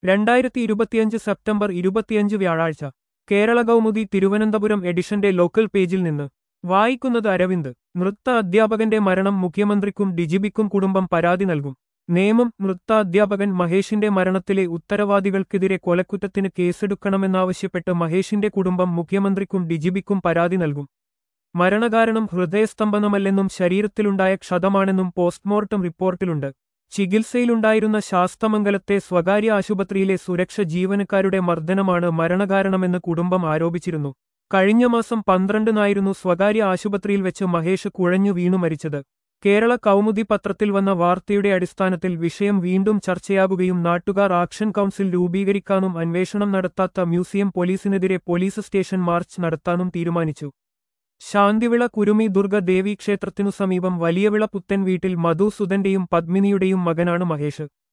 രണ്ടായിരത്തി ഇരുപത്തിയഞ്ച് സെപ്റ്റംബർ ഇരുപത്തിയഞ്ച് വ്യാഴാഴ്ച കേരള കൗമുദി തിരുവനന്തപുരം എഡിഷന്റെ ലോക്കൽ പേജിൽ നിന്ന് വായിക്കുന്നത് അരവിന്ദ് നൃത്ത അധ്യാപകന്റെ മരണം മുഖ്യമന്ത്രിക്കും ഡിജിബിക്കും കുടുംബം പരാതി നൽകും നേമം നൃത്ത അധ്യാപകൻ മഹേഷിന്റെ മരണത്തിലെ ഉത്തരവാദികൾക്കെതിരെ കൊലക്കുറ്റത്തിന് കേസെടുക്കണമെന്നാവശ്യപ്പെട്ട് മഹേഷിന്റെ കുടുംബം മുഖ്യമന്ത്രിക്കും ഡിജിബിക്കും പരാതി നൽകും മരണകാരണം ഹൃദയസ്തംഭനമല്ലെന്നും ശരീരത്തിലുണ്ടായ ക്ഷതമാണെന്നും പോസ്റ്റ്മോർട്ടം റിപ്പോർട്ടിലുണ്ട് ചികിത്സയിലുണ്ടായിരുന്ന ശാസ്തമംഗലത്തെ സ്വകാര്യ ആശുപത്രിയിലെ സുരക്ഷ ജീവനക്കാരുടെ മർദ്ദനമാണ് മരണകാരണമെന്ന് കുടുംബം ആരോപിച്ചിരുന്നു കഴിഞ്ഞ മാസം പന്ത്രണ്ടിനായിരുന്നു സ്വകാര്യ ആശുപത്രിയിൽ വെച്ച് മഹേഷ് കുഴഞ്ഞു വീണു മരിച്ചത് കേരള കൗമുദി പത്രത്തിൽ വന്ന വാർത്തയുടെ അടിസ്ഥാനത്തിൽ വിഷയം വീണ്ടും ചർച്ചയാകുകയും നാട്ടുകാർ ആക്ഷൻ കൗൺസിൽ രൂപീകരിക്കാനും അന്വേഷണം നടത്താത്ത മ്യൂസിയം പോലീസിനെതിരെ പോലീസ് സ്റ്റേഷൻ മാർച്ച് നടത്താനും തീരുമാനിച്ചു ശാന്തിവിള കുരുമി ദുർഗ ദേവീ ക്ഷേത്രത്തിനു സമീപം വലിയവിള പുത്തൻ വീട്ടിൽ മധുസുധന്റെയും പത്മിനിയുടെയും മകനാണ് മഹേഷ്